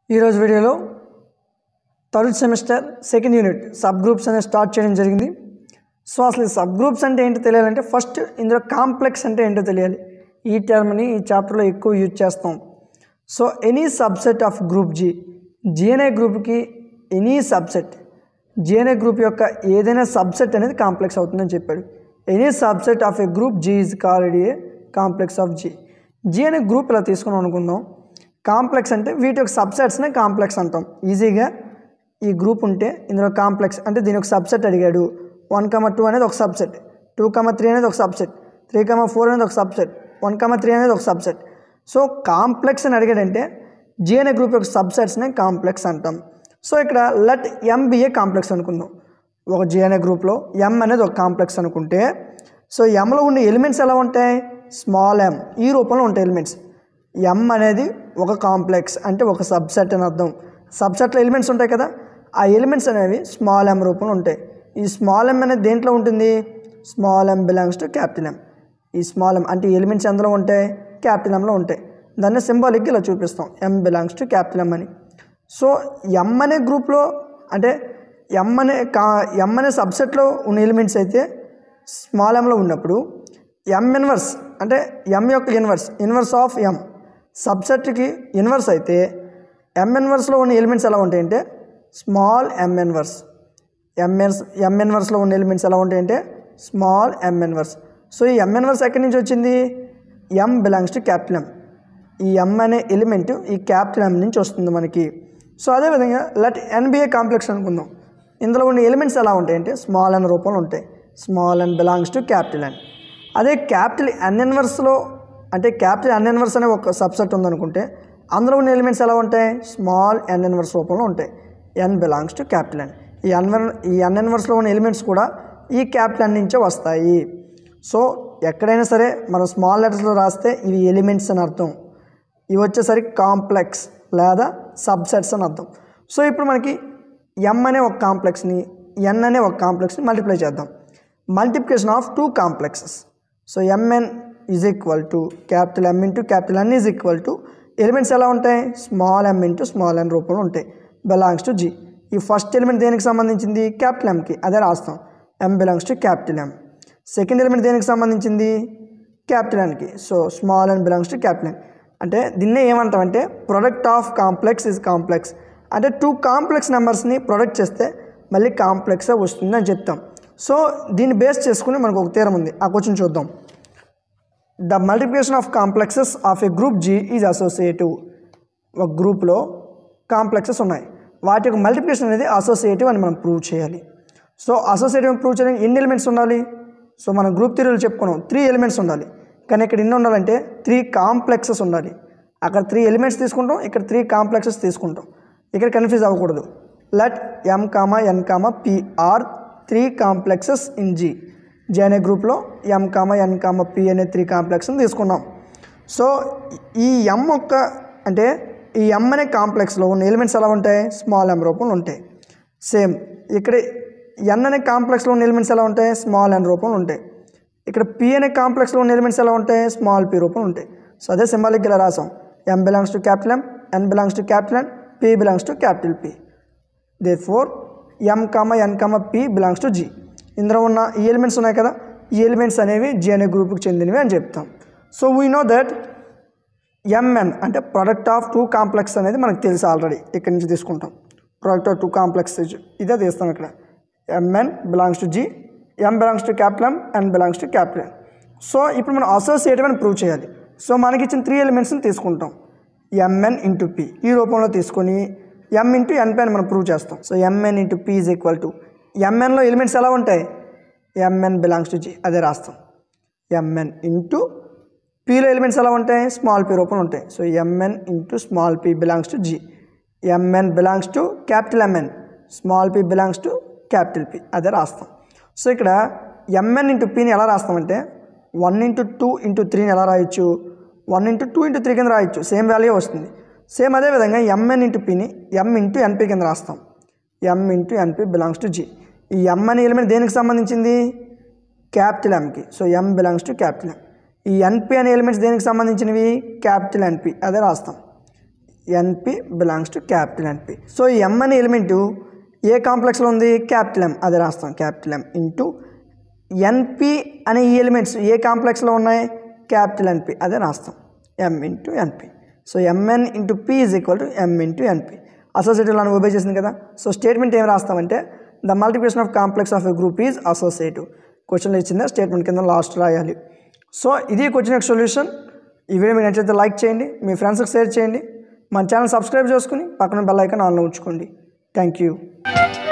ఈరోజు వీడియోలో third semester second unit sub groups అనేది స్టార్ట్ చేయడం జరిగింది సో అసలు ఈ సబ్ గ్రూప్స్ అంటే ఏంటో తెలియాలంటే ఫస్ట్ ఇందులో కాంప్లెక్స్ అంటే ఏంటో తెలియాలి ఈ టర్మ్ని ఈ చాప్టర్లో ఎక్కువ యూజ్ చేస్తాం so any subset of group G G అనే గ్రూప్కి ఎనీ సబ్సెట్ జీ అనే గ్రూప్ యొక్క ఏదైనా సబ్సెట్ అనేది కాంప్లెక్స్ అవుతుందని చెప్పాడు any subset of a group G is called a complex of G G అనే గ్రూప్ ఇలా తీసుకున్నాం అనుకుందాం కాంప్లెక్స్ అంటే వీటి యొక్క సబ్సెట్స్నే కాంప్లెక్స్ అంటాం ఈజీగా ఈ గ్రూప్ ఉంటే ఇందులో కాంప్లెక్స్ అంటే దీని ఒక సబ్సెట్ అడిగాడు వన్ కమ టూ అనేది ఒక సబ్సెట్ టూ కమ త్రీ అనేది ఒక సబ్సెట్ త్రీ కమ ఫోర్ అనేది ఒక సబ్సెట్ వన్ కమ త్రీ అనేది ఒక సబ్సెట్ సో కాంప్లెక్స్ అని అడిగాడంటే జీ అనే గ్రూప్ యొక్క సబ్సెట్స్నే కాంప్లెక్స్ అంటాం సో ఇక్కడ లెట్ ఎంబీఏ కాంప్లెక్స్ అనుకుందాం ఒక జీ అనే గ్రూప్లో ఎం అనేది ఒక కాంప్లెక్స్ అనుకుంటే సో ఎంలో ఉండే ఎలిమెంట్స్ ఎలా ఉంటాయి స్మాల్ ఎం ఈ రూపంలో ఉంటాయి ఎలిమెంట్స్ ఎం అనేది ఒక కాంప్లెక్స్ అంటే ఒక సబ్సెట్ అని అర్థం సబ్సెట్లో ఎలిమెంట్స్ ఉంటాయి కదా ఆ ఎలిమెంట్స్ అనేవి స్మాల్ ఎం రూపంలో ఉంటాయి ఈ స్మాల్ ఎం అనేది దేంట్లో ఉంటుంది small M belongs to capital M ఈ స్మాల్ ఎం అంటే ఎలిమెంట్స్ ఎందులో ఉంటాయి క్యాపిటల్ ఎంలో ఉంటాయి దాన్ని సింబాలిక్గా ఇలా చూపిస్తాం M belongs to capital M అని సో ఎం అనే గ్రూప్లో అంటే ఎం అనే కా ఎం అనే సబ్సెట్లో ఉన్న ఎలిమెంట్స్ అయితే స్మాల్ ఎంలో ఉన్నప్పుడు ఎం ఇన్వర్స్ అంటే ఎం యొక్క ఇన్వర్స్ ఇన్వర్స్ ఆఫ్ ఎం సబ్సెట్కి ఇన్వర్స్ అయితే ఎం ఇన్వర్స్లో ఉన్న ఎలిమెంట్స్ ఎలా ఉంటాయంటే స్మాల్ ఎం ఇన్వర్స్ ఎంఎన్స్ ఎం ఇన్వర్స్లో ఉన్న ఎలిమెంట్స్ ఎలా ఉంటాయంటే స్మాల్ ఎం ఇన్వర్స్ సో ఈ ఎం ఇన్వర్స్ ఎక్కడి నుంచి వచ్చింది M belongs to capital M ఈ ఎం అనే ఎలిమెంట్ ఈ క్యాపిటల్ ఎం నుంచి వస్తుంది మనకి సో అదేవిధంగా లెట్ ఎన్బిఏ కాంప్లెక్స్ అనుకుందాం ఇందులో ఉన్న ఎలిమెంట్స్ ఎలా ఉంటాయంటే స్మాల్ ఎన్ రూపంలో ఉంటాయి small N belongs to capital N అదే క్యాపిటల్ ఎన్ ఇన్వర్స్లో అంటే క్యాపిటల్ ఎన్ ఇన్వర్స్ అనే ఒక సబ్సెట్ ఉందనుకుంటే అందులో ఉన్న ఎలిమెంట్స్ ఎలా ఉంటాయి స్మాల్ ఎన్ ఇన్వర్స్ రూపంలో ఉంటాయి N belongs to capital N ఈ ఎన్ ఈ ఎన్ ఇన్వర్స్లో ఉన్న ఎలిమెంట్స్ కూడా ఈ క్యాపిటల్ ఎన్ నుంచే వస్తాయి సో ఎక్కడైనా సరే మనం స్మాల్ లెటర్స్లో రాస్తే ఇవి ఎలిమెంట్స్ అని అర్థం ఇవి వచ్చేసరికి కాంప్లెక్స్ లేదా సబ్సెట్స్ అని అర్థం సో ఇప్పుడు మనకి ఎం అనే ఒక కాంప్లెక్స్ని ఎన్ అనే ఒక కాంప్లెక్స్ని మల్టిప్లై చేద్దాం multiplication of two complexes so MN is equal to capital M into capital N is equal to elements ఎలా ఉంటాయి small M into small N రూపంలో ఉంటాయి బిలాంగ్స్ టు జీ ఈ ఫస్ట్ ఎలిమెంట్ దేనికి సంబంధించింది క్యాపిటల్ ఎంకి అదే రాస్తాం M belongs to capital M second element దేనికి సంబంధించింది క్యాపిటల్ ఎన్కి so small N belongs to capital N అంటే దీన్నే ఏమంటామంటే product of complex is complex అంటే టూ కాంప్లెక్స్ నెంబర్స్ని ప్రొడక్ట్ చేస్తే మళ్ళీ కాంప్లెక్సే వస్తుంది అని చెప్తాం సో దీన్ని బేస్ చేసుకుని మనకు ఒక తీరం ఉంది ఆ క్వశ్చన్ చూద్దాం the multiplication of complexes of a group G is associative ఒక గ్రూప్లో కాంప్లెక్సెస్ ఉన్నాయి వాటి యొక్క మల్టిప్లికేషన్ అనేది అసోసియేటివ్ అని మనం ప్రూవ్ చేయాలి సో అసోసియేటివ్ ప్రూవ్ చేయడానికి ఎన్ని ఎలిమెంట్స్ ఉండాలి సో మనం గ్రూప్ థిరీలో చెప్పుకున్నాం త్రీ ఎలిమెంట్స్ ఉండాలి కానీ ఇక్కడ ఎన్ని ఉండాలంటే త్రీ కాంప్లెక్సెస్ ఉండాలి అక్కడ త్రీ ఎలిమెంట్స్ తీసుకుంటాం ఇక్కడ త్రీ కాంప్లెక్సెస్ తీసుకుంటాం ఇక్కడ కన్ఫ్యూజ్ అవ్వకూడదు let M comma N comma P are three complexes in G G అనే గ్రూప్లో M comma N comma P అనే త్రీ కాంప్లెక్స్ని తీసుకున్నాం సో ఈ ఎం యొక్క అంటే ఈ ఎం అనే కాంప్లెక్స్లో ఉన్న ఎలిమెంట్స్ ఎలా ఉంటాయి స్మాల్ ఎం రూపంలో ఉంటాయి సేమ్ ఇక్కడ ఎన్ అనే కాంప్లెక్స్లో ఉన్న ఎలిమెంట్స్ ఎలా ఉంటాయి స్మాల్ ఎన్ రూపంలో ఉంటాయి ఇక్కడ పి అనే కాంప్లెక్స్లో ఉన్న ఎలిమెంట్స్ ఎలా ఉంటాయి స్మాల్ పి రూపంలో ఉంటాయి సో అదే సింబాలిక్ ఇలా రాసాం M belongs to capital M N belongs to capital N P belongs to capital P therefore M comma N comma P belongs to G ఇందులో ఉన్న ఈ ఎలిమెంట్స్ ఉన్నాయి కదా ఈ ఎలిమెంట్స్ అనేవి జీ అనే గ్రూప్కి చెందినవి అని చెప్తాం so we know that MN అంటే ప్రొడక్ట్ ఆఫ్ టూ కాంప్లెక్స్ అనేది మనకు తెలుసు ఆల్రెడీ ఇక్కడి నుంచి తీసుకుంటాం ప్రొడక్ట్ ఆఫ్ టూ కాంప్లెక్స్ ఇదే తీస్తాం ఇక్కడ MN belongs to G M belongs to capital M N belongs to capital N so ఇప్పుడు మనం అసోసియేటివ్ అని ప్రూవ్ చేయాలి సో మనకి ఇచ్చిన త్రీ ఎలిమెంట్స్ని తీసుకుంటాం ఎంఎన్ ఇంటూ పి ఈ రూపంలో తీసుకొని ఎం ఇంటూ ఎన్ పైన మనం ప్రూవ్ చేస్తాం so MN into P is equal to ఎంఎన్లో ఎలిమెంట్స్ ఎలా ఉంటాయి ఎంఎన్ బిలాంగ్స్ టు జీ అదే రాస్తాం ఎంఎన్ ఇంటూ పీలో ఎలిమెంట్స్ ఎలా ఉంటాయి స్మాల్ పీ రూపంలో ఉంటాయి so MN into small P belongs to G MN belongs to capital MN small P belongs to capital P అదే రాస్తాం సో ఇక్కడ ఎంఎన్ ఇంటూ పీని ఎలా రాస్తామంటే వన్ ఇంటూ టూ ఇంటూ త్రీని ఎలా రాయొచ్చు one into two into three కింద రాయొచ్చు సేమ్ వాల్యూ వస్తుంది సేమ్ అదే విధంగా ఎంఎన్ ఇంటూ పీని ఎం ఇంటూ ఎన్పీ కింద రాస్తాం M into NP belongs to G ఈ ఎం అనే ఎలిమెంట్ దేనికి సంబంధించింది క్యాపిటల్ ఎంకి so M belongs to capital M ఈ ఎన్పి అనే ఎలిమెంట్స్ దేనికి సంబంధించినవి క్యాపిటల్ ఎన్పి అదే రాస్తాం NP belongs to capital NP so ఈ ఎం అనే ఎలిమెంట్ ఏ కాంప్లెక్స్లో ఉంది క్యాపిటల్ ఎం అది రాస్తాం క్యాపిటల్ ఎం ఇంటూ ఎన్పి అనే ఈ ఎలిమెంట్స్ ఏ కాంప్లెక్స్లో ఉన్నాయి క్యాపిటల్ ఎన్పి అదే రాస్తాం M into NP so MN into P is equal to M into NP associative లాను ఒబే చేసింది కదా సో స్టేట్మెంట్ ఏం రాస్తామంటే the multiplication of complex of a group is associative క్వశ్చన్లో ఇచ్చిందా స్టేట్మెంట్ కింద లాస్ట్ రాయాలి సో ఇది క్వశ్చన్ యొక్క సొల్యూషన్ ఈ వీడియో మీకు నచ్చితే లైక్ చేయండి మీ ఫ్రెండ్స్కి షేర్ చేయండి మన ఛానల్ సబ్స్క్రైబ్ చేసుకుని పక్కన బెల్ ఐకాన్ ఆన్లో ఉంచుకోండి థ్యాంక్ యూ